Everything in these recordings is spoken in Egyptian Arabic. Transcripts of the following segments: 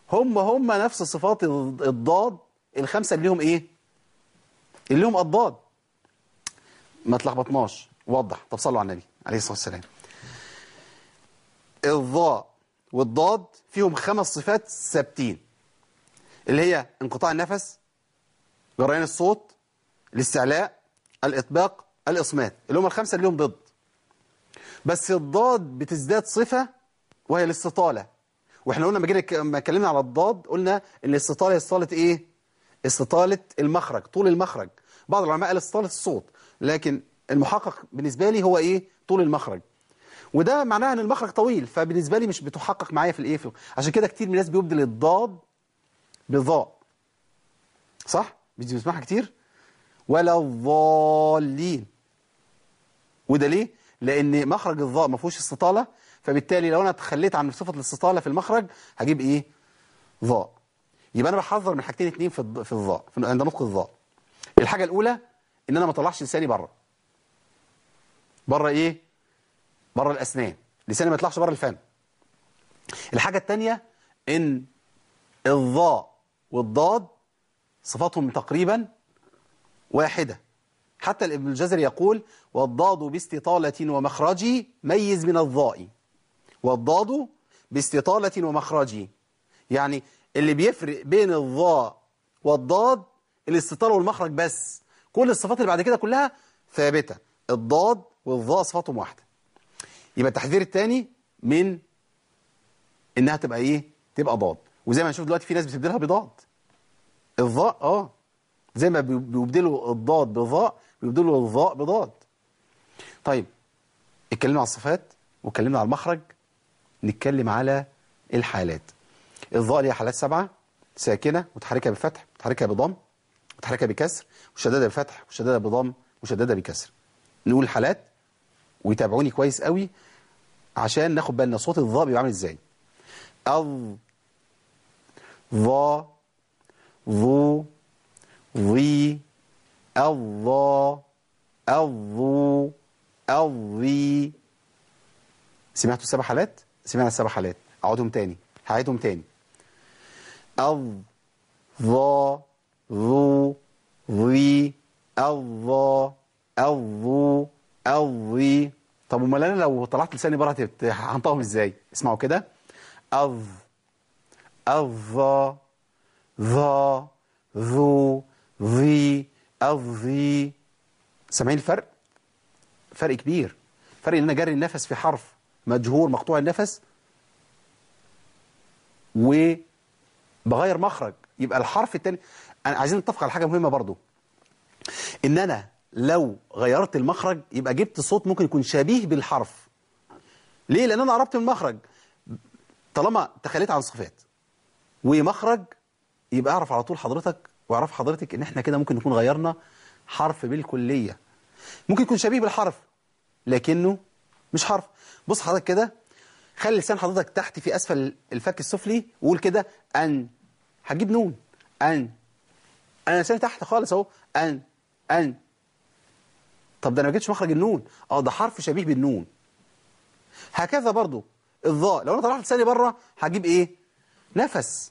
هم هم نفس صفات الضاد الخمسة اللي لهم ايه اللي لهم الضاد ما تلخبطناش وضح طب صلوا على النبي عليه الصلاة والسلام الضاء والضاد فيهم خمس صفات ثابتين اللي هي انقطاع النفس جريان الصوت الاستعلاء الإطباق الإصمات اللي هم الخمسة اللي لهم ضد بس الضاد بتزداد صفة وهي الاستطالة واحنا قلنا لما جينا لما اتكلمنا على الضاد قلنا ان الاستطالة هي استطالة ايه استطالة المخرج طول المخرج بعض العلماء قال استطالة الصوت لكن المحقق بالنسبة لي هو ايه طول المخرج وده معناه ان المخرج طويل فبالنسبة لي مش بتحقق معايا في الايه في عشان كده كتير من الناس بيبدل الضاد بالضاء صح مش بنسمعها كتير ولا الضالين وده ليه لان مخرج الضاء ما فيهوش استطاله فبالتالي لو انا تخليت عن صفه الاستطاله في المخرج هجيب ايه ضاء يبقى انا بحذر من حاجتين اتنين في الض- في الضاء في- عند نطق الضاء الحاجه الاولى ان انا ما اطلعش لساني بره بره ايه بره الاسنان لساني ما يطلعش بره الفم الحاجه الثانيه ان الضاء والضاد صفاتهم تقريبا واحده حتى ابن الجزري يقول والضاد باستطالة ومخرج ميز من الضاء والضاد باستطالة ومخرج يعني اللي بيفرق بين الضاء والضاد الاستطالة والمخرج بس كل الصفات اللي بعد كده كلها ثابتة الضاد والضاء صفاتهم واحدة يبقى التحذير الثاني من انها تبقى ايه تبقى ضاد وزي ما نشوف دلوقتي في ناس بتبدلها بضاد الضاء اه زي ما بي- بيبدلوا الضاد بضاء بيبدلوا الضاء بضاد طيب اتكلمنا على الصفات واتكلمنا على المخرج نتكلم على الحالات الضاء ليها حالات سبعة ساكنة متحركة بفتح متحركة بضم متحركة بكسر مشددة بفتح مشددة بضم مشددة بكسر نقول الحالات ويتابعوني كويس قوي عشان ناخد بالنا صوت الضاء بيبقى عامل ازاي الض ضا ضو ضي الضا الضو الضي سمعتوا السبع حالات؟ سمعنا السبع حالات اقعدهم تاني هعيدهم تاني الض ضا ضو ضي الضا الضو الضي طب امال انا لو طلعت لساني بره هتبت- هنطقهم ازاي؟ اسمعوا كده الض الضا ذا ذو ذي الذي سامعين الفرق فرق كبير فرق ان انا جاري النفس في حرف مجهور مقطوع النفس وبغير مخرج يبقى الحرف التاني أنا عايزين نتفق على حاجه مهمه برضو ان انا لو غيرت المخرج يبقى جبت صوت ممكن يكون شبيه بالحرف ليه لان انا قربت من المخرج طالما تخليت عن صفات ومخرج يبقى اعرف على طول حضرتك واعرف حضرتك ان احنا كده ممكن نكون غيرنا حرف بالكلية ممكن يكون شبيه بالحرف لكنه مش حرف بص حضرتك كده خلي لسان حضرتك تحت في اسفل الفك السفلي وقول كده ان هتجيب نون ان انا لساني تحت خالص اهو ان ان طب ده انا ما جبتش مخرج النون اه ده حرف شبيه بالنون هكذا برضو الضاء لو انا طلعت لساني بره هجيب ايه نفس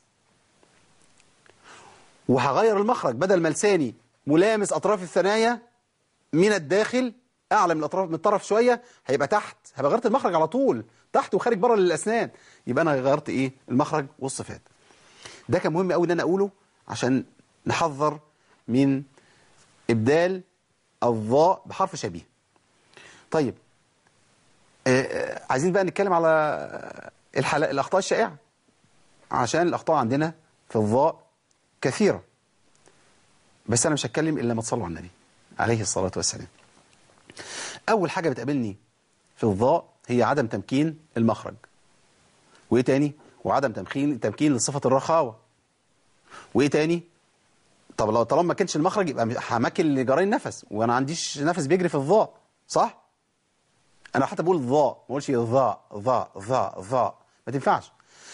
وهغير المخرج بدل ما لساني ملامس اطراف الثنايا من الداخل اعلى من الاطراف من الطرف شويه هيبقى تحت هبقى غيرت المخرج على طول تحت وخارج بره للاسنان يبقى انا غيرت ايه المخرج والصفات ده كان مهم قوي ان انا اقوله عشان نحذر من ابدال الضاء بحرف شبيه طيب آه، آه، عايزين بقى نتكلم على الحل... الاخطاء الشائعه عشان الاخطاء عندنا في الضاء كثيره بس انا مش هتكلم الا لما تصلوا على النبي عليه الصلاه والسلام اول حاجه بتقابلني في الضاء هي عدم تمكين المخرج وايه تاني وعدم تمكين تمكين لصفه الرخاوه وايه تاني طب لو طالما ما كانش المخرج يبقى همكن لجري النفس وانا ما عنديش نفس بيجري في الضاء صح انا حتى بقول ضاء ما بقولش ضاء ضاء ضاء ضاء ما تنفعش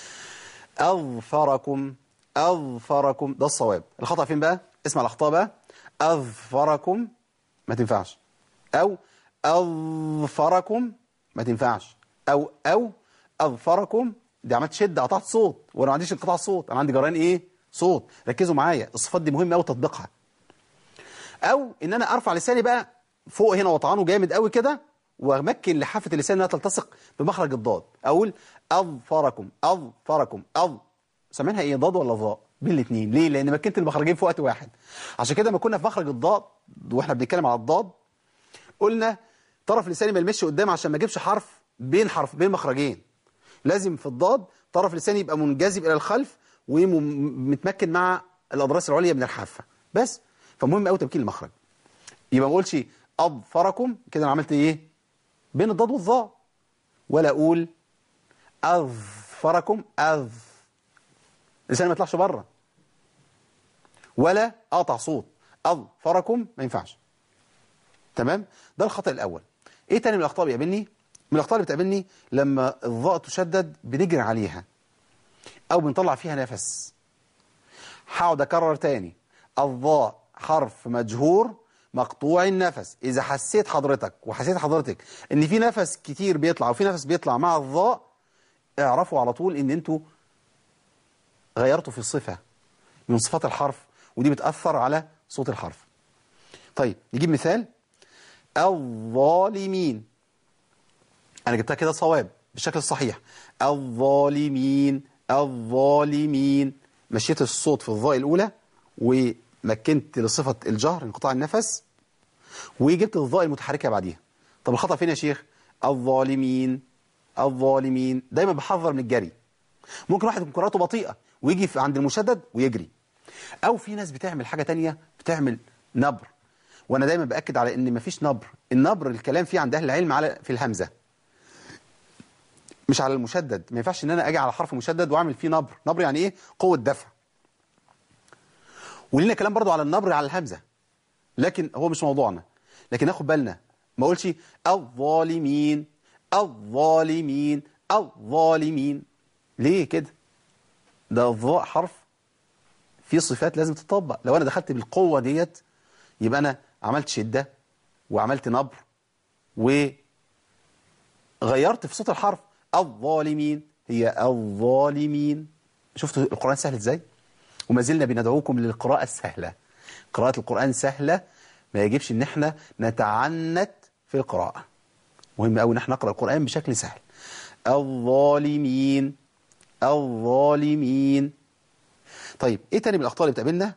اظفركم اظفركم ده الصواب الخطا فين بقى اسمع الاخطاء بقى اظفركم ما تنفعش او اظفركم ما تنفعش او او اظفركم دي عملت شده قطعت صوت وانا ما عنديش انقطاع صوت انا عندي جريان ايه صوت ركزوا معايا الصفات دي مهمه قوي تطبيقها او ان انا ارفع لساني بقى فوق هنا واطعنه جامد قوي كده وامكن لحافه اللسان انها تلتصق بمخرج الضاد اقول اظفركم اظفركم اظ سامعينها ايه ضاد ولا ظاء بين الاثنين ليه لان مكنت المخرجين في وقت واحد عشان كده ما كنا في مخرج الضاد واحنا بنتكلم على الضاد قلنا طرف لساني ما يلمسش قدام عشان ما اجيبش حرف بين حرف بين مخرجين لازم في الضاد طرف لساني يبقى منجذب الى الخلف ومتمكن مع الاضراس العليا من الحافه بس فمهم قوي تمكين المخرج يبقى ما اقولش اظفركم كده انا عملت ايه بين الضاد والظاء ولا اقول اظفركم اظ لساني ما يطلعش بره ولا اقطع صوت اظفركم ما ينفعش تمام ده الخطأ الأول إيه تاني من الأخطاء بيقابلني من الأخطاء اللي بتقابلني لما الضاء تشدد بنجري عليها أو بنطلع فيها نفس هقعد أكرر تاني الضاء حرف مجهور مقطوع النفس إذا حسيت حضرتك وحسيت حضرتك إن في نفس كتير بيطلع وفي نفس بيطلع مع الضاء اعرفوا على طول إن أنتوا غيرتوا في صفة من صفات الحرف ودي بتأثر على صوت الحرف طيب نجيب مثال الظالمين أنا جبتها كده صواب بالشكل الصحيح الظالمين الظالمين مشيت الصوت في الظاء الأولى ومكنت لصفة الجهر انقطاع النفس وجبت الظاء المتحركة بعديها طب الخطأ فين يا شيخ الظالمين الظالمين دايما بحذر من الجري ممكن واحد يكون قراءته بطيئة ويجي في عند المشدد ويجري أو في ناس بتعمل حاجة تانية بتعمل نبر وانا دايما باكد على ان مفيش نبر النبر الكلام فيه عند اهل العلم على في الهمزه مش على المشدد ما ينفعش ان انا اجي على حرف مشدد واعمل فيه نبر نبر يعني ايه قوه دفع ولينا كلام برضو على النبر على الهمزه لكن هو مش موضوعنا لكن ناخد بالنا ما اقولش الظالمين الظالمين الظالمين ليه كده ده الظاء حرف فيه صفات لازم تطبق لو انا دخلت بالقوه ديت يبقى انا عملت شدة وعملت نبر وغيرت في صوت الحرف الظالمين هي الظالمين شفتوا القرآن سهل ازاي وما زلنا بندعوكم للقراءة السهلة قراءة القرآن سهلة ما يجبش ان احنا نتعنت في القراءة مهم قوي ان احنا نقرأ القرآن بشكل سهل الظالمين الظالمين طيب ايه تاني من الاخطاء اللي بتقابلنا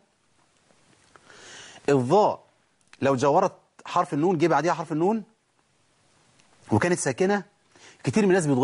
الظاء لو جاورت حرف النون جه بعديها حرف النون وكانت ساكنة كتير من الناس بيتغير